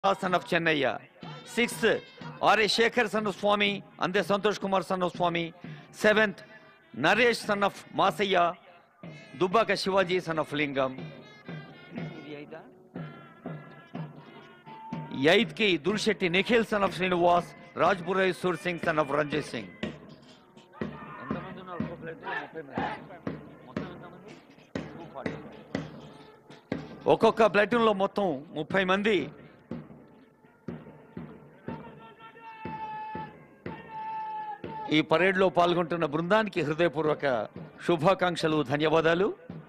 son of Chennaya. Sixth, R.A. Shekhar son of Swami, Ande Santosh Kumar son of Swami. Seventh, Naresh son of Masaya, Dubaka Shivaji son of Lingam. Eighth ki Dulshetti Nikhil son of Srinivas, Rajpurai Sur Singh son of Ranjit Singh. ఒక్కొక్క ప్లాటూన్లో మొత్తం ముప్పై మంది ఈ పరేడ్లో పాల్గొంటున్న బృందానికి హృదయపూర్వక శుభాకాంక్షలు ధన్యవాదాలు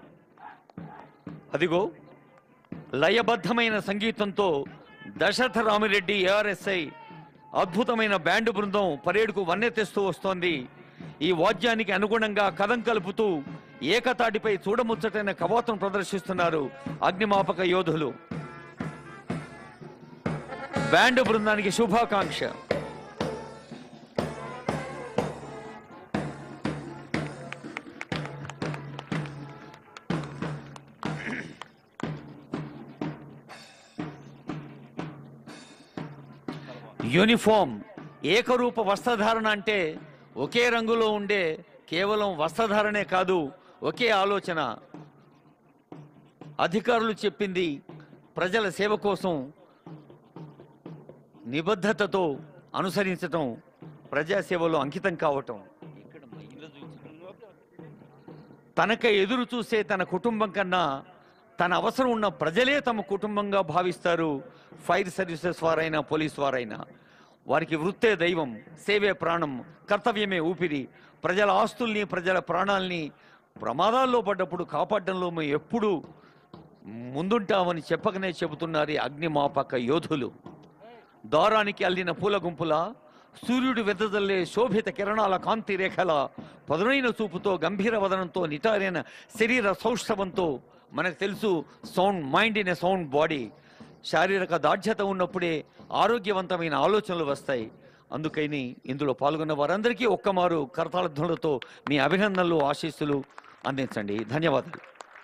అదిగో లయబద్ధమైన సంగీతంతో దశరథ రామిరెడ్డి ఏఆర్ఎస్ఐ అద్భుతమైన బ్యాండ్ బృందం పరేడ్కు వన్నె తెస్తూ వస్తోంది ఈ వాద్యానికి అనుగుణంగా కథం కలుపుతూ ఏకతాటిపై చూడముచ్చటైన కవాతును ప్రదర్శిస్తున్నారు అగ్నిమాపక యోధులు బ్యాండ్ బృందానికి శుభాకాంక్ష యూనిఫామ్ ఏకరూప వస్త్రధారణ అంటే ఒకే రంగులో ఉండే కేవలం వస్త్రధారణే కాదు ఒకే ఆలోచన అధికారులు చెప్పింది ప్రజల సేవ కోసం నిబద్ధతతో అనుసరించటం ప్రజాసేవలో అంకితం కావటం తనక ఎదురు చూసే తన కుటుంబం కన్నా తన అవసరం ఉన్న ప్రజలే తమ కుటుంబంగా భావిస్తారు ఫైర్ సర్వీసెస్ వారైనా పోలీస్ వారైనా వారికి వృత్తే దైవం సేవే ప్రాణం కర్తవ్యమే ఊపిరి ప్రజల ఆస్తుల్ని ప్రజల ప్రాణాల్ని ప్రమాదాల్లో పడ్డప్పుడు కాపాడడంలో మేము ఎప్పుడూ ముందుంటామని చెప్పకనే చెబుతున్నారు ఈ అగ్నిమాపక యోధులు దారానికి అల్లిన పూల గుంపుల సూర్యుడు వెదజల్లే శోభిత కిరణాల కాంతి రేఖల పదునైన చూపుతో గంభీర వదనంతో నిటారైన శరీర సౌష్ఠవంతో మనకు తెలుసు sound mind in a sound body శారీరక దాఢ్యత ఉన్నప్పుడే ఆరోగ్యవంతమైన ఆలోచనలు వస్తాయి అందుకని ఇందులో పాల్గొన్న వారందరికీ ఒక్కమారు కరతాళధ్వనులతో మీ అభినందనలు ఆశీస్సులు అందించండి ధన్యవాదాలు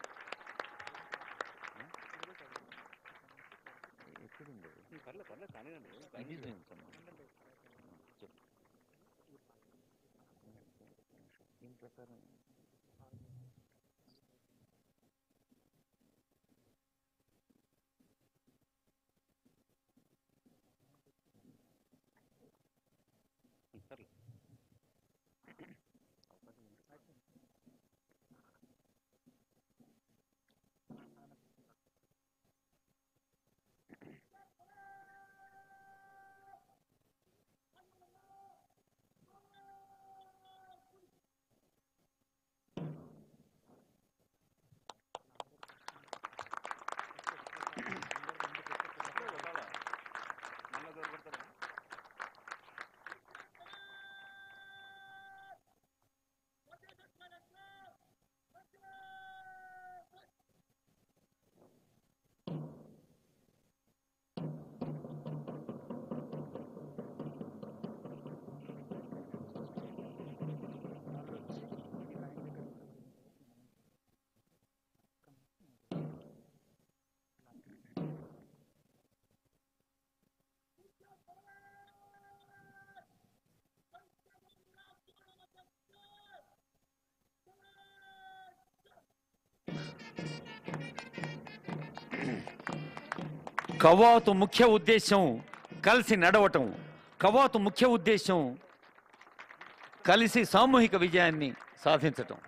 కవాతు ముఖ్య ఉద్దేశం కలిసి నడవటం కవాతు ముఖ్య ఉద్దేశం కలిసి సామూహిక విజయాన్ని సాధించటం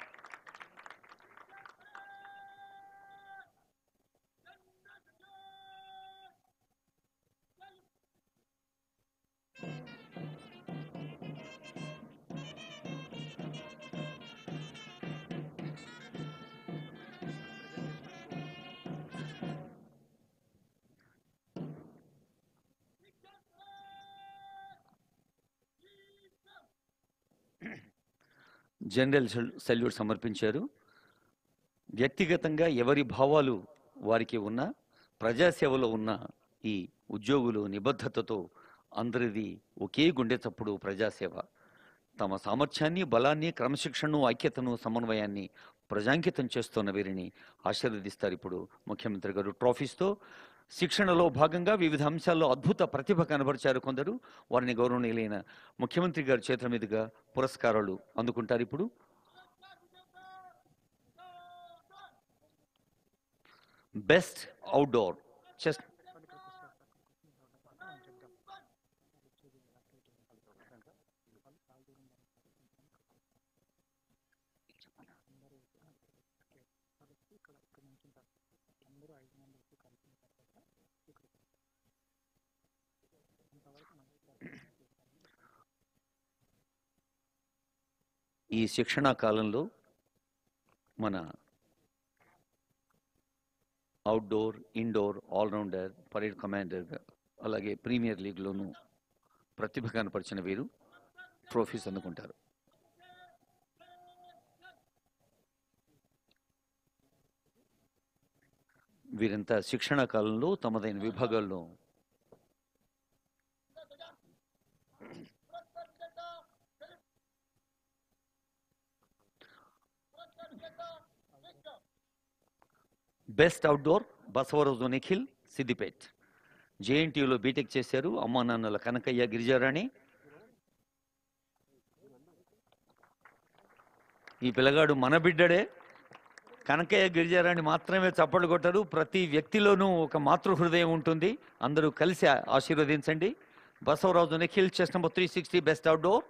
జనరల్ సెల్- సెల్యూట్ సమర్పించారు వ్యక్తిగతంగా ఎవరి భావాలు వారికి ఉన్న ప్రజాసేవలో ఉన్న ఈ ఉద్యోగులు నిబద్ధతతో అందరిది ఒకే గుండె చప్పుడు ప్రజాసేవ తమ సామర్థ్యాన్ని బలాన్ని క్రమశిక్షణను ఐక్యతను సమన్వయాన్ని ప్రజాంకితం చేస్తున్న వీరిని ఆశీర్వదిస్తారు ఇప్పుడు ముఖ్యమంత్రి గారు ట్రోఫీస్తో శిక్షణలో భాగంగా వివిధ అంశాల్లో అద్భుత ప్రతిభ కనబరిచారు కొందరు వారిని గౌరవనీయులైన ముఖ్యమంత్రి గారి చేతుల మీదుగా పురస్కారాలు అందుకుంటారు ఇప్పుడు బెస్ట్ అవుట్డోర్ చెస్ ఈ శిక్షణా కాలంలో మన outdoor indoor all rounder parade commander అలాగే ప్రీమియర్ లీగ్లోనూ ప్రతిభ కనపరిచిన వీరు ట్రోఫీస్ అందుకుంటారు వీరంతా శిక్షణా కాలంలో తమదైన విభాగాల్లో బెస్ట్ అవుట్డోర్ బసవరోజు నిఖిల్ సిద్దిపేట్ జేఎన్టీయూలో బీటెక్ చేశారు అమ్మా నాన్నల కనకయ్య గిరిజారాణి ఈ పిల్లగాడు మన బిడ్డడే కనకయ్య గిరిజారాణి మాత్రమే చప్పట్లు కొట్టరు ప్రతి వ్యక్తిలోనూ ఒక మాతృ హృదయం ఉంటుంది అందరూ కలిసి ఆ- ఆశీర్వదించండి Basavaraju Nikhil chest number three sixty best outdoor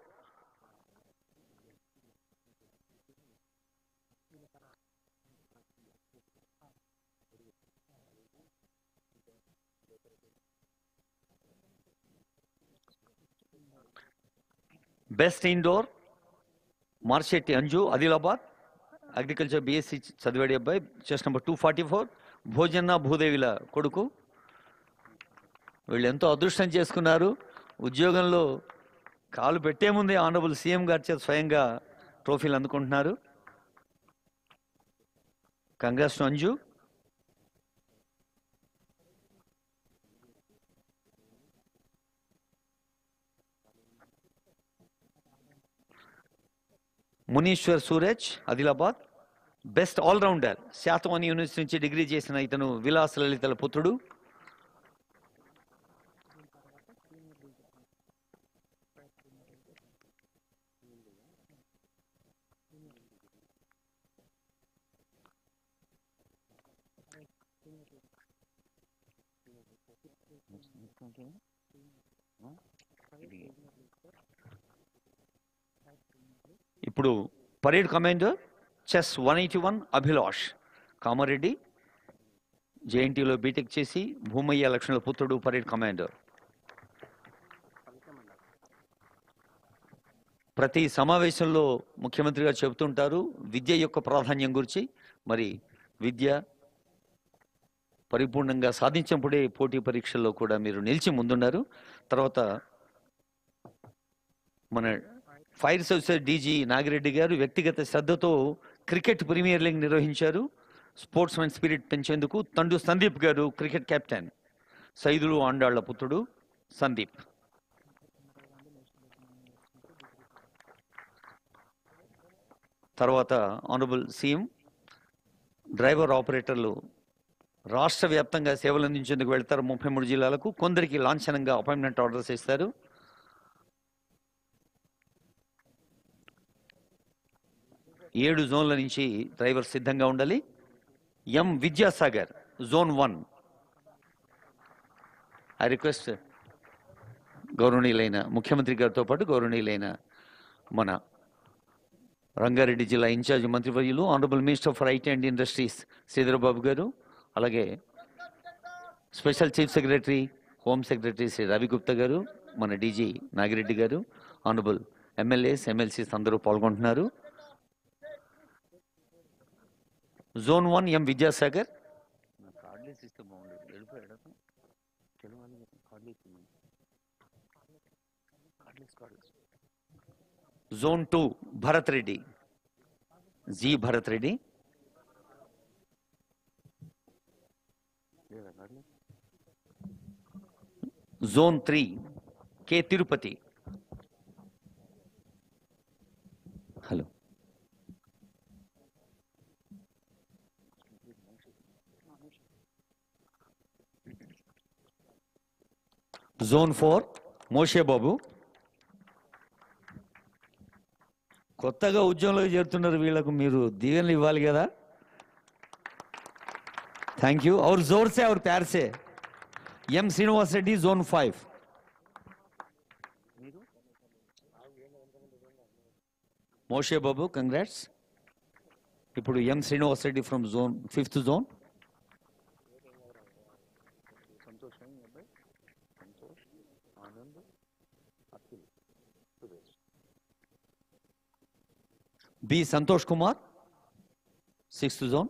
best indoor Marshetti Anju Adilabad agriculture BSc చదివాడు అబ్బాయి chest number two forty four Bhojanna భూదేవిల కొడుకు వీళ్ళు ఎంతో అదృష్టం చేసుకున్నారు ఉద్యోగంలో కాలు పెట్టే ముందే ఆనరబుల్ సీఎం గారి చేత స్వయంగా ట్రోఫీలు అందుకుంటున్నారు congrats to Anju Munishwar Suraj Adilabad best all rounder Satavani university నుంచి డిగ్రీ చేసిన ఇతను విలాస్ లలితల పుత్రుడు ఇప్పుడు parade commander chest one eighty one Abhilash Kamareddy జేఎన్టీలో బీటెక్ చేసి భూమయ్య లక్ష్మణుల పుత్రుడు పరేడ్ కమాండర్ ప్రతి సమావేశంలో ముఖ్యమంత్రి గారు చెబుతుంటారు విద్య యొక్క ప్రాధాన్యం గురించి మరి విద్య పరిపూర్ణంగా సాధించినప్పుడే పోటీ పరీక్షల్లో కూడా మీరు నిలిచి ముందున్నారు తర్వాత మన ఫైర్ సర్వీసెస్ డీజీ నాగిరెడ్డి గారు వ్యక్తిగత శ్రద్ధతో క్రికెట్ ప్రీమియర్ లీగ్ నిర్వహించారు స్పోర్ట్స్ మెన్ స్పిరిట్ పెంచేందుకు తండు సందీప్ గారు క్రికెట్ కెప్టెన్ సైదులు ఆండాళ్ల పుత్రుడు సందీప్ తర్వాత ఆనరబుల్ సీఎం డ్రైవర్ ఆపరేటర్లు రాష్ట్ర వ్యాప్తంగా సేవలు అందించేందుకు వెళ్తారు ముప్పై మూడు జిల్లాలకు కొందరికి లాంఛనంగా అపాయింట్మెంట్ ఆర్డర్స్ ఇస్తారు ఏడు జోన్ల నుంచి డ్రైవర్ సిద్ధంగా ఉండాలి M Vidyasagar zone one I request గౌరవనీయులైన ముఖ్యమంత్రి గారితో పాటు గౌరవనీయులైన మన రంగారెడ్డి జిల్లా ఇన్ఛార్జ్ మంత్రివర్యులు honourable minister for IT and industries Sridhar Babu గారు అలాగే special chief secretary home secretary Shri Ravi Gupta గారు మన డీజీ నాగిరెడ్డి గారు ఆనరబుల్ ఎమ్మెల్యేస్ ఎమ్మెల్సీస్ అందరూ పాల్గొంటున్నారు zone one M Vidyasagar zone two Bharat Reddy G Bharat Reddy zone three K Tirupati hello zone four Moshe Babu కొత్తగా ఉద్యోగంలోకి చేరుతున్నారు వీళ్ళకు మీరు దీవెనలు ఇవ్వాలి కదా థ్యాంక్ యూ और जोर से और प्यार से M Srinivas Reddy zone five Moshe Babu congrats ఇప్పుడు M Srinivas Reddy from zone fifth zone B Santosh Kumar sixth zone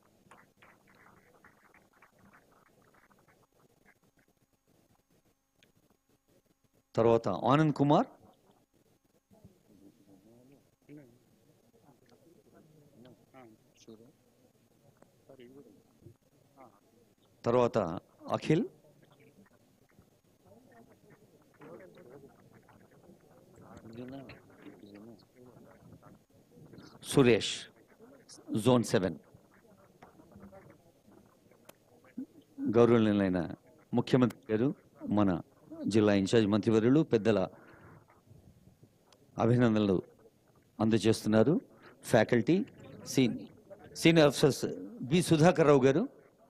తర్వాత ఆనంద్ కుమార్ తర్వాత అఖిల్ సురేష్ జోన్ సెవెన్ గౌరవనీయులైన ముఖ్యమంత్రి గారు మన జిల్లా ఇన్ఛార్జ్ మంత్రివర్యులు పెద్దల అభినందనలు అందజేస్తున్నారు ఫ్యాకల్టీ సీన్ senior officers B Sudhakar Rao garu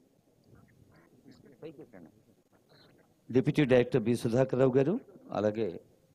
deputy director B Sudhakar Rao garu అలాగే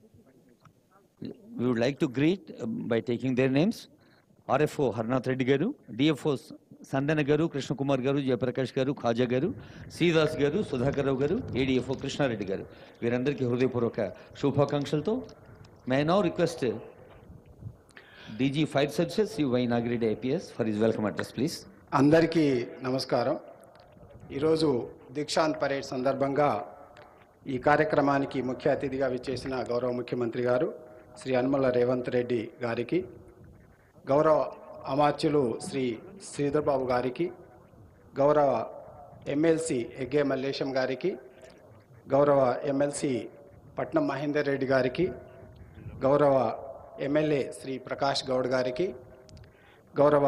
we would like to greet by taking their names RFO Harnath Reddy garu DFO సందన గారు కృష్ణకుమార్ గారు జయప్రకాష్ గారు ఖాజా గారు శ్రీదాస్ గారు సుధాకర్ రావు గారు ఏడిఎఫ్ఓ కృష్ణారెడ్డి గారు వీరందరికీ హృదయపూర్వక శుభాకాంక్షలతో may now request DG fire services U Y Nagireddy IPS for his welcome address please అందరికీ నమస్కారం ఈరోజు దీక్షాంత్ పరేడ్ సందర్భంగా ఈ కార్యక్రమానికి ముఖ్య అతిథిగా విచ్చేసిన గౌరవ ముఖ్యమంత్రి గారు శ్రీ అనుమల రేవంత్ రెడ్డి గారికి గౌరవ అమాత్యులు శ్రీ శ్రీధర్బాబు గారికి గౌరవ ఎమ్మెల్సీ ఎగ్గే మల్లేశం గారికి గౌరవ ఎమ్మెల్సీ పట్నం మహేందర్ రెడ్డి గారికి గౌరవ ఎమ్మెల్యే శ్రీ ప్రకాష్ గౌడ్ గారికి గౌరవ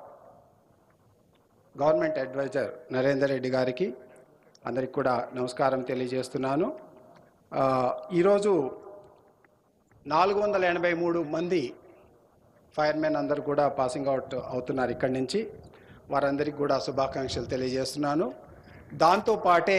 గవర్నమెంట్ అడ్వైజర్ నరేందర్ రెడ్డి గారికి అందరికి కూడా నమస్కారం తెలియజేస్తున్నాను ఆ, ఈరోజు నాలుగు వందల ఎనభై మూడు మంది ఫైర్మెన్ అందరు కూడా పాసింగ్ అవుట్ అవుతున్నారు ఇక్కడి నుంచి వారందరికీ కూడా శుభాకాంక్షలు తెలియజేస్తున్నాను దాంతో పాటే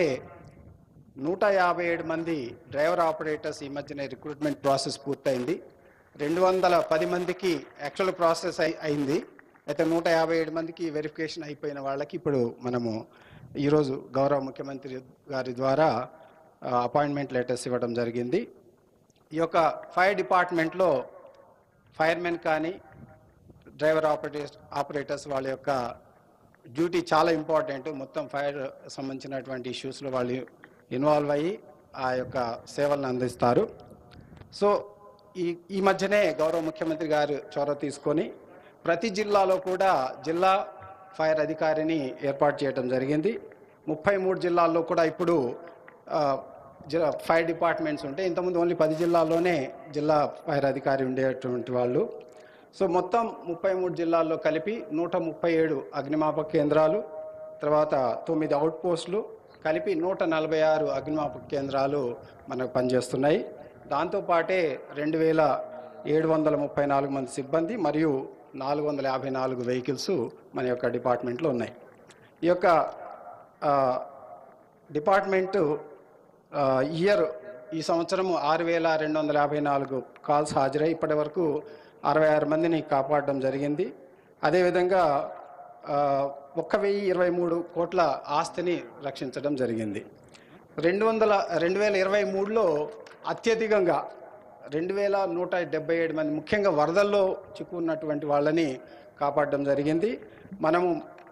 నూట యాభై ఏడు మంది డ్రైవర్ ఆపరేటర్స్ ఈ మధ్యనే రిక్రూట్మెంట్ ప్రాసెస్ పూర్తయింది రెండు వందల పది మందికి యాక్చువల్ ప్రాసెస్ అయి అయింది అయితే నూట యాభై ఏడు మందికి వెరిఫికేషన్ అయిపోయిన వాళ్ళకి ఇప్పుడు మనము ఈరోజు గౌరవ ముఖ్యమంత్రి గారి ద్వారా అపాయింట్మెంట్ లెటర్స్ ఇవ్వడం జరిగింది ఈ యొక్క ఫైర్ డిపార్ట్మెంట్లో ఫైర్మెన్ కానీ డ్రైవర్ ఆపరేటర్స్ ఆపరేటర్స్ వాళ్ళ యొక్క డ్యూటీ చాలా ఇంపార్టెంట్ మొత్తం ఫైర్ సంబంధించినటువంటి ఇష్యూస్లో వాళ్ళు ఇన్వాల్వ్ అయ్యి ఆ యొక్క సేవలను అందిస్తారు సో ఈ ఈ మధ్యనే గౌరవ ముఖ్యమంత్రి గారు చొరవ తీసుకొని ప్రతి జిల్లాలో కూడా జిల్లా ఫైర్ అధికారిని ఏర్పాటు చేయడం జరిగింది ముప్పై మూడు జిల్లాల్లో కూడా ఇప్పుడు ఆ, జిల్లా ఫైర్ డిపార్ట్మెంట్స్ ఉంటాయి ఇంతకుముందు ఓన్లీ పది జిల్లాల్లోనే జిల్లా ఫైర్ అధికారి ఉండేటువంటి వాళ్ళు సో మొత్తం ముప్పై మూడు జిల్లాల్లో కలిపి నూట ముప్పై ఏడు అగ్నిమాపక కేంద్రాలు తర్వాత తొమ్మిది అవుట్ పోస్టులు కలిపి నూట నలభై ఆరు అగ్నిమాపక కేంద్రాలు మనకు పనిచేస్తున్నాయి దాంతోపాటే రెండు వేల ఏడు వందల ముప్పై నాలుగు మంది సిబ్బంది మరియు నాలుగు వందల యాభై నాలుగు వెహికల్స్ మన యొక్క డిపార్ట్మెంట్లో ఉన్నాయి ఈ యొక్క ఆ, డిపార్ట్మెంటు ఆ, ఇయర్ ఈ సంవత్సరం ఆరు వేల రెండు వందల యాభై నాలుగు కాల్స్ హాజరై ఇప్పటి వరకు అరవై ఆరు మందిని కాపాడడం జరిగింది అదేవిధంగా ఆ, ఒక్క వెయ్యి ఇరవై మూడు కోట్ల ఆస్తిని రక్షించడం జరిగింది రెండు వందల రెండు వేల ఇరవై మూడులో అత్యధికంగా రెండు వేల నూట డెబ్బై ఏడు మంది ముఖ్యంగా వరదల్లో చిక్కున్నటువంటి వాళ్ళని కాపాడడం జరిగింది మనము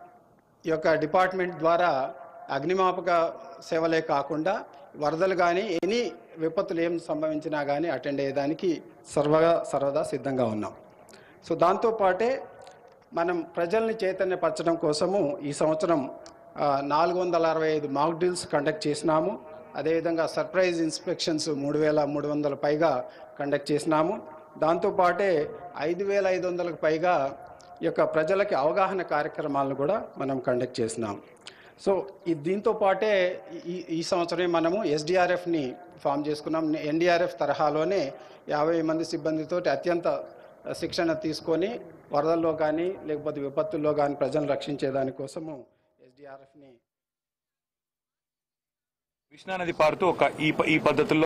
ఈ యొక్క డిపార్ట్మెంట్ ద్వారా అగ్నిమాపక సేవలే కాకుండా వరదలు కానీ ఎనీ విపత్తులు ఏం సంభవించినా కానీ అటెండ్ అయ్యేదానికి సర్వగా సర్వదా సిద్ధంగా ఉన్నాం సో దాంతోపాటే మనం ప్రజల్ని చైతన్యపరచడం కోసము ఈ సంవత్సరం నాలుగు వందల అరవై ఐదు మాక్ డ్రిల్స్ కండక్ట్ చేసినాము అదేవిధంగా సర్ప్రైజ్ ఇన్స్పెక్షన్స్ మూడు వేల మూడు వందల పైగా కండక్ట్ చేసినాము దాంతోపాటే ఐదు వేల ఐదు వందలకు పైగా ఈ యొక్క ప్రజలకి అవగాహన కార్యక్రమాలను కూడా మనం కండక్ట్ చేసినాం సో ఈ దీంతో పాటే ఈ ఈ సంవత్సరమే మనము ఎస్డిఆర్ఎఫ్ని ఫామ్ చేసుకున్నాం ఎన్డీఆర్ఎఫ్ తరహాలోనే యాభై మంది సిబ్బందితో అత్యంత శిక్షణ తీసుకొని వరదల్లో కానీ లేకపోతే విపత్తుల్లో కానీ ప్రజలను రక్షించే దానికోసము ఎస్డిఆర్ఎఫ్ని కృష్ణానది పారుతూ ఒక ఈ ప- ఈ పద్ధతుల్లో